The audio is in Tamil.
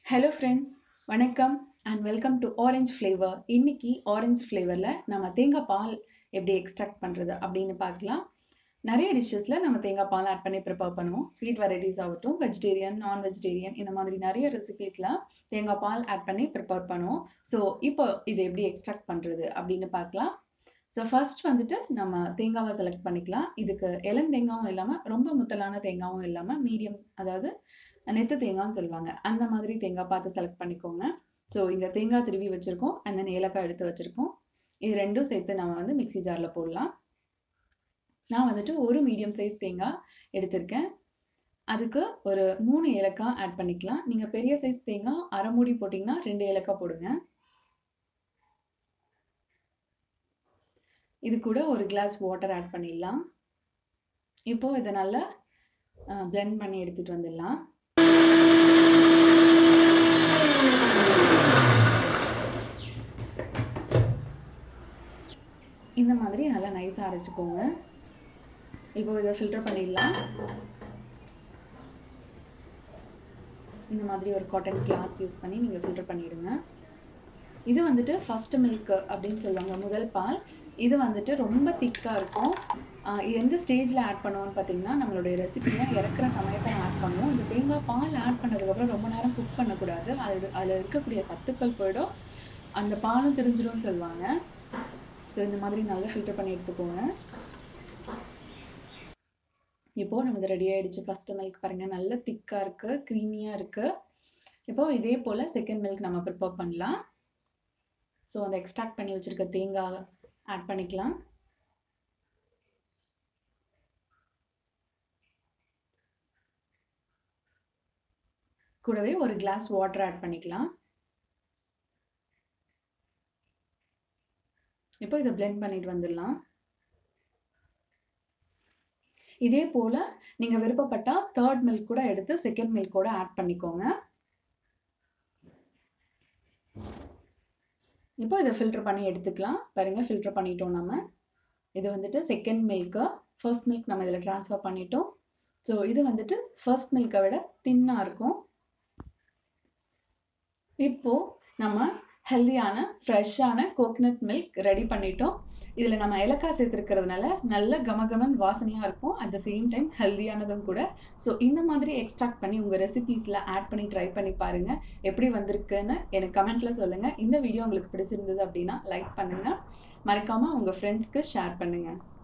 ஹலோ ஃப்ரெண்ட்ஸ் வணக்கம் and welcome to orange flavour இன்னைக்கு ஆரஞ்ச் ஃப்ளேவரில் நம்ம தேங்காய் பால் எப்படி எக்ஸ்ட்ராக்ட் பண்ணுறது அப்படின்னு பார்க்கலாம் நிறைய டிஷ்ஷஸில் நம்ம தேங்காய் பால் ஆட் பண்ணி ப்ரிப்பேர் பண்ணுவோம் ஸ்வீட் வெரைட்டிஸ் ஆகட்டும் வெஜிடேரியன் நான் வெஜிடேரியன் இந்த மாதிரி நிறைய ரெசிபீஸில் தேங்காய் பால் ஆட் பண்ணி ப்ரிப்பேர் பண்ணுவோம் ஸோ இப்போ இது எப்படி எக்ஸ்ட்ராக்ட் பண்ணுறது அப்படின்னு பார்க்கலாம் ஸோ ஃபர்ஸ்ட் வந்துட்டு நம்ம தேங்காவை செலக்ட் பண்ணிக்கலாம் இதுக்கு இளம் தேங்காவும் இல்லாமல் ரொம்ப முத்தலான தேங்காவும் இல்லாமல் மீடியம் அதாவது நெத்து தேங்காய்னு சொல்லுவாங்க அந்த மாதிரி தேங்காய் பார்த்து செலக்ட் பண்ணிக்கோங்க ஸோ இங்கே தேங்காய் திருவி வச்சுருக்கோம் அண்ட் தென் ஏலக்காய் எடுத்து வச்சுருக்கோம் இது ரெண்டும் சேர்த்து நம்ம வந்து மிக்ஸி ஜாரில் போடலாம் நான் வந்துட்டு ஒரு மீடியம் சைஸ் தேங்காய் எடுத்திருக்கேன் அதுக்கு ஒரு மூணு ஏலக்காய் ஆட் பண்ணிக்கலாம் நீங்கள் பெரிய சைஸ் தேங்காய் அரை மூடி போட்டிங்கன்னா ரெண்டு ஏலக்காய் போடுங்க இது கூட ஒரு கிளாஸ் வாட்டர் ஆட் பண்ணிடலாம் இப்போது இதை நல்லா பிளெண்ட் பண்ணி எடுத்துகிட்டு வந்துடலாம் இந்த மாதிரி நல்லா நைஸாக அரைச்சிக்கோங்க இப்போ இதை ஃபில்டர் பண்ணிடலாம் இந்த மாதிரி ஒரு காட்டன் கிளாத் யூஸ் பண்ணி நீங்கள் ஃபில்டர் பண்ணிவிடுங்க இது வந்துட்டு ஃபஸ்ட்டு மில்க் அப்படின்னு சொல்லுவாங்க முதல் பால் இது வந்துட்டு ரொம்ப திக்காக இருக்கும் எந்த ஸ்டேஜில் ஆட் பண்ணுவோம்னு பார்த்தீங்கன்னா நம்மளுடைய ரெசிபியை இறக்குற சமயத்தில் ஆட் பண்ணுவோம் இந்த தேங்காய் பால் ஆட் பண்ணதுக்கப்புறம் ரொம்ப நேரம் குக் பண்ணக்கூடாது அது அதில் இருக்கக்கூடிய சத்துக்கள் போயிடும் அந்த பாலும் தெரிஞ்சிடும்னு சொல்லுவாங்க ஸோ இந்த மாதிரி நல்லா ஃபில்டர் பண்ணி எடுத்துக்கோங்க இப்போது நமக்கு ரெடி ஆகிடுச்சு ஃபஸ்ட்டு மில்க் பாருங்கள் நல்ல திக்காக இருக்குது க்ரீமியாக இருக்குது இப்போது இதே போல் செகண்ட் மில்க் நம்ம ப்ரிப்பேர் பண்ணலாம் ஸோ அந்த எக்ஸ்ட்ராக்ட் பண்ணி வச்சுருக்க தேங்காய் ஆட் பண்ணிக்கலாம் கூடவே ஒரு கிளாஸ் வாட்டர் ஆட் பண்ணிக்கலாம் இப்போ இதை பிளெண்ட் பண்ணிட்டு வந்துடலாம் இதே போல் நீங்கள் விருப்பப்பட்டால் தேர்ட் மில்க் கூட எடுத்து செகண்ட் மில்க் கூட ஆட் பண்ணிக்கோங்க இப்போ இதை ஃபில்டர் பண்ணி எடுத்துக்கலாம் பாருங்கள் ஃபில்டர் பண்ணிட்டோம் நம்ம இது வந்துட்டு செகண்ட் மில்க்கு ஃபர்ஸ்ட் மில்க் நம்ம இதில் ட்ரான்ஸ்ஃபர் பண்ணிட்டோம் ஸோ இது வந்துட்டு ஃபர்ஸ்ட் மில்க்கை விட தின்னாக இருக்கும் இப்போது நம்ம ஹெல்தியான ஃப்ரெஷ்ஷான கோகனட் மில்க் ரெடி பண்ணிட்டோம் இதில் நம்ம ஏலக்காய் சேர்த்துருக்கிறதுனால நல்ல கமகமன் வாசனையாக இருக்கும் அட் த சேம் டைம் ஹெல்தியானதும் கூட ஸோ இந்த மாதிரி எக்ஸ்ட்ராக்ட் பண்ணி உங்கள் ரெசிபீஸில் ஆட் பண்ணி ட்ரை பண்ணி பாருங்கள் எப்படி வந்திருக்குன்னு எனக்கு கமெண்ட்டில் சொல்லுங்கள் இந்த வீடியோ உங்களுக்கு பிடிச்சிருந்தது அப்படின்னா லைக் பண்ணுங்கள் மறக்காமல் உங்கள் ஃப்ரெண்ட்ஸ்க்கு ஷேர் பண்ணுங்கள்